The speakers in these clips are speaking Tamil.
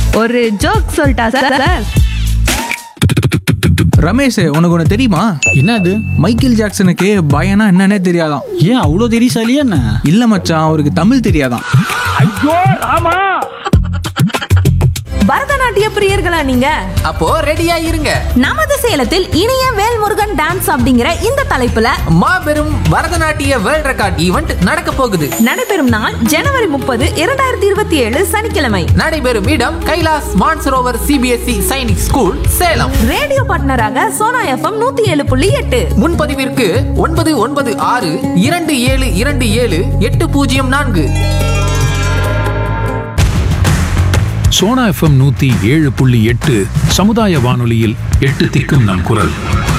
ஒரு ஜோக் சொல்லிட்டா சார் சார் ரமேஷ் உனக்கு ஒன்று தெரியுமா என்னது மைக்கேல் ஜாக்சனுக்கு பயனா என்னன்னே தெரியாதாம் ஏன் அவ்வளோ தெரியுசாலியா என்ன இல்ல மச்சான் அவருக்கு தமிழ் தெரியாதாம் பரதநாட்டிய பிரியர்களா நீங்க அப்போ ரெடியா இருங்க நமது சேலத்தில் இனிய வேல்முருகன் டான்ஸ் அப்படிங்கிற இந்த தலைப்புல மாபெரும் பரதநாட்டிய வேர்ல்ட் ரெக்கார்ட் ஈவெண்ட் நடக்க போகுது நடைபெறும் நாள் ஜனவரி முப்பது இரண்டாயிரத்தி இருபத்தி ஏழு சனிக்கிழமை நடைபெறும் இடம் Kailash Mansarovar CBSE Sainik school Salem radio பார்ட்னராக சோனா எஃப்எம் நூத்தி ஏழு புள்ளி எட்டு முன்பதிவிற்கு ஒன்பது ஒன்பது ஆறு இரண்டு ஏழு இரண்டு ஏழு எட்டு பூஜ்ஜியம் நான்கு சோனா எஃப்எம் நூத்தி ஏழு புள்ளி எட்டு சமுதாய வானொலியில் எட்டு திக்கும் நம் குரல்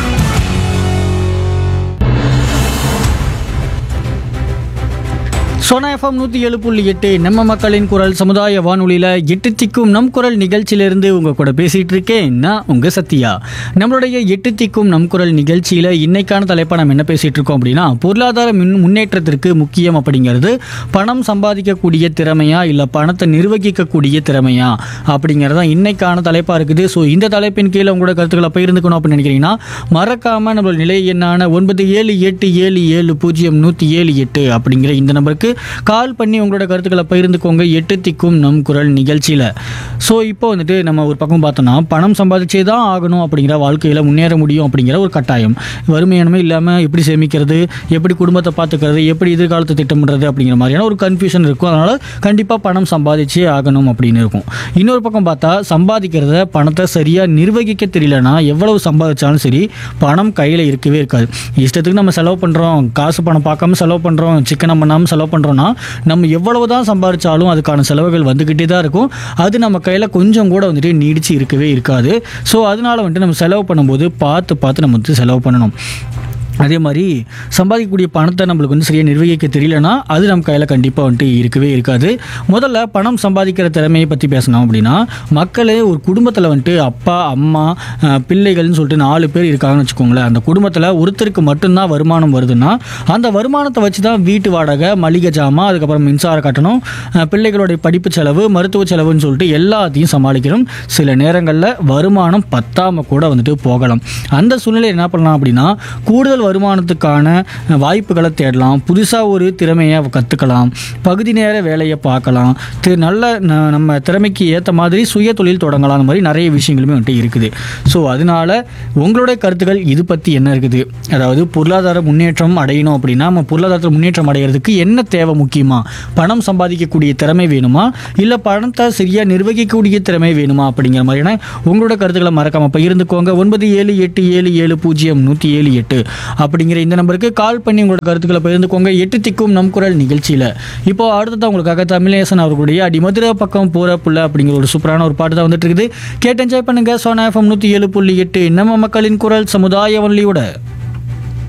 சோனா எஃப்எம் நூற்றி ஏழு புள்ளி எட்டு நம்ம மக்களின் குரல் சமுதாய வானொலியில் எட்டு திக்கும் நம் குரல் நிகழ்ச்சியிலிருந்து உங்கள் கூட பேசிகிட்டு இருக்கேன் நான் உங்கள் சத்யா நம்மளுடைய எட்டு திக்கும் நம் குரல் நிகழ்ச்சியில் இன்னைக்கான தலைப்பை நம்ம என்ன பேசிகிட்டு இருக்கோம் அப்படின்னா பொருளாதார மின் முன்னேற்றத்திற்கு முக்கியம் அப்படிங்கிறது பணம் சம்பாதிக்கக்கூடிய திறமையா இல்லை பணத்தை நிர்வகிக்கக்கூடிய திறமையா அப்படிங்கிறது தான் இன்னைக்கான தலைப்பாக இருக்குது ஸோ இந்த தலைப்பின் கீழே உங்களோட கருத்துக்களை பகிர்ந்துக்கணும் அப்படின்னு நினைக்கிறீங்கன்னா மறக்காமல் நம்மளோட நிலை எண்ணான ஒன்பது ஏழு எட்டு ஏழு ஏழு பூஜ்ஜியம் நூற்றி ஏழு எட்டு அப்படிங்கிற இந்த நம்பருக்கு கால் பண்ணி உங்களோட கருத்துக்களை பகிர்ந்துக்கோங்க எட்டு திக்கும் நம் குரல் நிகழ்ச்சியில் ஸோ இப்போ வந்துட்டு நம்ம ஒரு பக்கம் பார்த்தோம்னா பணம் சம்பாதிச்சே தான் ஆகணும் அப்படிங்கிற வாழ்க்கையில் முன்னேற முடியும் அப்படிங்கிற ஒரு கட்டாயம் வறுமையானமே இல்லாமல் எப்படி சேமிக்கிறது எப்படி குடும்பத்தை பார்த்துக்கிறது எப்படி எதிர்காலத்தை திட்டமிடுறது அப்படிங்கிற மாதிரியான ஒரு கன்ஃபியூஷன் இருக்கும் அதனால் கண்டிப்பாக பணம் சம்பாதிச்சே ஆகணும் அப்படின்னு இருக்கும் இன்னொரு பக்கம் பார்த்தா சம்பாதிக்கிறத பணத்தை சரியாக நிர்வகிக்க தெரியலனா எவ்வளவு சம்பாதிச்சாலும் சரி பணம் கையில் இருக்கவே இருக்காது இஷ்டத்துக்கு நம்ம செலவு பண்ணுறோம் காசு பணம் பார்க்காம செலவு பண்ணுறோம் சிக்கனம் பண்ணாமல் செலவு பண்ணுறோன்னா நம்ம எவ்வளவு தான் சம்பாதிச்சாலும் அதுக்கான செலவுகள் வந்துக்கிட்டே தான் இருக்கும் அது நம்ம கையில் கொஞ்சம் கூட வந்துட்டு நீடிச்சு இருக்கவே இருக்காது ஸோ அதனால வந்துட்டு நம்ம செலவு பண்ணும்போது பார்த்து பார்த்து நம்ம வந்து செலவு பண்ணணும் அதே மாதிரி சம்பாதிக்கக்கூடிய பணத்தை நம்மளுக்கு வந்து சரியாக நிர்வகிக்க தெரியலனா அது நம்ம கையில் கண்டிப்பாக வந்துட்டு இருக்கவே இருக்காது முதல்ல பணம் சம்பாதிக்கிற திறமையை பற்றி பேசணும் அப்படின்னா மக்களே ஒரு குடும்பத்தில் வந்துட்டு அப்பா அம்மா அஹ், பிள்ளைகள்னு சொல்லிட்டு நாலு பேர் இருக்காங்கன்னு வச்சுக்கோங்களேன் அந்த குடும்பத்தில் ஒருத்தருக்கு மட்டும்தான் வருமானம் வருதுன்னா அந்த வருமானத்தை வச்சு தான் வீட்டு வாடகை மளிகை ஜாமான் அதுக்கப்புறம் மின்சார கட்டணம் அஹ், பிள்ளைகளுடைய படிப்பு செலவு மருத்துவ செலவுன்னு சொல்லிட்டு எல்லாத்தையும் சமாளிக்கணும் சில நேரங்களில் வருமானம் பத்தாம கூட வந்துட்டு போகலாம் அந்த சூழ்நிலை என்ன பண்ணலாம் அப்படின்னா கூடுதல் வருமானத்துக்கான அஹ், வாய்ப்புகளை தேடலாம் புதுசாக ஒரு திறமையை கற்றுக்கலாம் பகுதி நேர வேலையை பார்க்கலாம் தி- நல்ல ந- நம்ம திறமைக்கு ஏற்ற மாதிரி சுய தொழில் தொடங்கலாம் அந்த மாதிரி நிறைய விஷயங்களுமே வந்துட்டு இருக்குது ஸோ அதனால உங்களுடைய கருத்துக்கள் இது பற்றி என்ன இருக்குது அதாவது பொருளாதார முன்னேற்றம் அடையணும் அப்படின்னா நம்ம பொருளாதாரத்தில் முன்னேற்றம் அடைகிறதுக்கு என்ன தேவை முக்கியமா பணம் சம்பாதிக்கக்கூடிய திறமை வேணுமா இல்லை பணத்தை சரியாக நிர்வகிக்கக்கூடிய திறமை வேணுமா அப்படிங்கிற மாதிரியான உங்களோட கருத்துக்களை மறக்காம பகிர்ந்துக்கோங்க ஒன்பது ஏழு எட்டு ஏழு ஏழு பூஜ்ஜியம் நூற்றி ஏழு எட்டு அப்படிங்கிற இந்த நம்பருக்கு கால் பண்ணி உங்களோட கருத்துக்களை பகிர்ந்துக்கோங்க எட்டு திக்கும் நம் குரல் நிகழ்ச்சியில் இப்போ அடுத்தது உங்களுக்காக தமிழேசன் அவர்களுடைய அடி மதுரை பக்கம் போற புள்ள அப்படிங்கிற ஒரு சூப்பரான ஒரு பாட்டு தான் வந்துட்டு இருக்குது கேட்டு என்ஜாய் பண்ணுங்க சோனா எஃப்எம் நூற்றி ஏழு புள்ளி எட்டு நம்ம மக்களின் குரல் சமுதாய வள்ளியோட